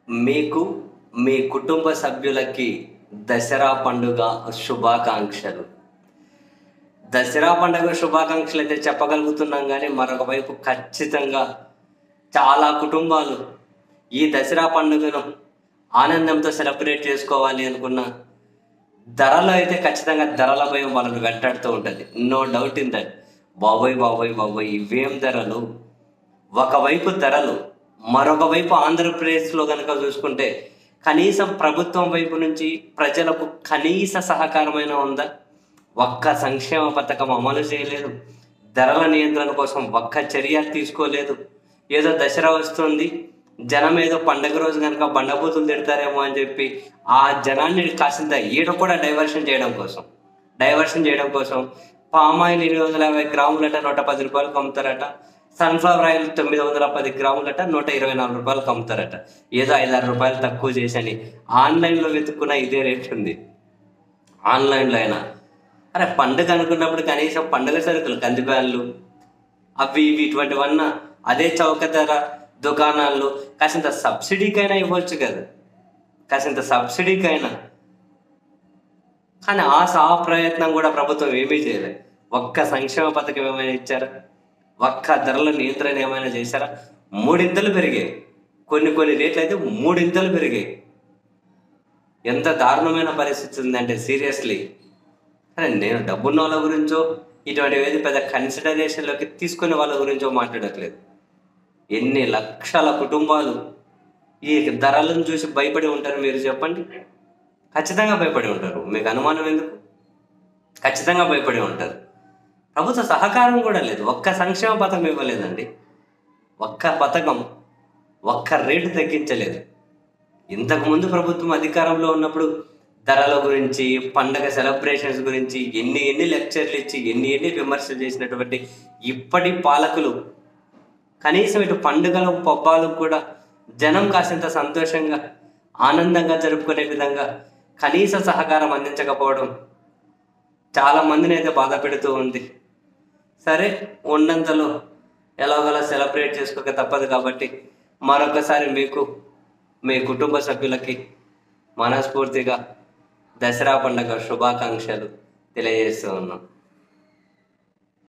మీకు మీ కుటుంబ సభ్యులకి దసరా పండుగ శుభాకాంక్షలు దసరా పండుగ శుభాకాంక్షలు అయితే చెప్పగలుగుతున్నాం కానీ మరొక వైపు ఖచ్చితంగా చాలా కుటుంబాలు ఈ దసరా పండుగను ఆనందంతో సెలబ్రేట్ చేసుకోవాలి అనుకున్న ధరలో అయితే ఖచ్చితంగా ధరల భయం వాళ్ళని వెంటాడుతూ ఉంటుంది నో డౌట్ ఇన్ దట్ బాబోయ్ బాబోయ్ బాబోయ్ ఇవేం ధరలు ఒకవైపు ధరలు మరొక వైపు ఆంధ్రప్రదేశ్లో కనుక చూసుకుంటే కనీసం ప్రభుత్వం వైపు నుంచి ప్రజలకు కనీస సహకారమైన ఉందా ఒక్క సంక్షేమ పథకం అమలు చేయలేదు ధరల నియంత్రణ కోసం ఒక్క చర్య తీసుకోలేదు ఏదో దసరా వస్తుంది జనం ఏదో పండగ రోజు కనుక బండబూతులు తిడతారేమో అని చెప్పి ఆ జనాన్ని కాసింత ఈడ కూడా డైవర్షన్ చేయడం కోసం డైవర్షన్ చేయడం కోసం పామాయిల్ ఎనిమిది వందల యాభై గ్రాములట నూట పది రూపాయలకు అమ్ముతారట సన్ఫ్లవర్ ఆయిల్ తొమ్మిది వందల పది గ్రాములట నూట ఇరవై నాలుగు రూపాయలకు అమ్ముతారట ఏదో ఐదారు రూపాయలు తక్కువ చేసని ఆన్లైన్లో వెతుక్కున్న ఇదే రేట్ ఉంది ఆన్లైన్లో అయినా అరే పండుగ అనుకున్నప్పుడు కనీసం పండుగ సరుకులు కందిబ్యాన్లు అవి ఇవి ఇటువంటివన్నా అదే చౌక ధర దుకాణాల్లో కాసింత సబ్సిడీకైనా ఇవ్వచ్చు కదా కాసింత సబ్సిడీకైనా కానీ ఆ సా ప్రయత్నం కూడా ప్రభుత్వం ఏమీ చేయలేదు ఒక్క సంక్షేమ పథకం ఏమైనా ఇచ్చారా ఒక్క ధరల నియంత్రణ ఏమైనా చేశారా మూడింతలు పెరిగాయి కొన్ని కొన్ని రేట్లు అయితే మూడింతలు పెరిగాయి ఎంత దారుణమైన పరిస్థితి ఉందంటే సీరియస్లీ అరే నేను డబ్బున్న వాళ్ళ గురించో ఇటువంటి ఏది పెద్ద కన్సిడరేషన్లోకి తీసుకునే వాళ్ళ గురించో మాట్లాడట్లేదు ఎన్ని లక్షల కుటుంబాలు ఈ ధరలను చూసి భయపడి ఉంటారు మీరు చెప్పండి ఖచ్చితంగా భయపడి ఉంటారు మీకు అనుమానం ఎందుకు ఖచ్చితంగా భయపడి ఉంటారు ప్రభుత్వ సహకారం కూడా లేదు ఒక్క సంక్షేమ పథకం ఇవ్వలేదండి ఒక్క పథకం ఒక్క రేటు తగ్గించలేదు ఇంతకుముందు ప్రభుత్వం అధికారంలో ఉన్నప్పుడు ధరల గురించి పండగ సెలబ్రేషన్స్ గురించి ఎన్ని ఎన్ని లెక్చర్లు ఇచ్చి ఎన్ని ఎన్ని విమర్శలు చేసినటువంటి ఇప్పటి పాలకులు కనీసం ఇటు పండుగలు పబ్బాలు కూడా జనం కాసింత సంతోషంగా ఆనందంగా జరుపుకునే విధంగా కనీస సహకారం అందించకపోవడం చాలా మందిని అయితే బాధ పెడుతూ ఉంది సరే ఉన్నంతలో ఎలాగోలా సెలబ్రేట్ చేసుకోక తప్పదు కాబట్టి మరొకసారి మీకు మీ కుటుంబ సభ్యులకి మనస్ఫూర్తిగా దసరా పండుగ శుభాకాంక్షలు తెలియజేస్తూ ఉన్నాం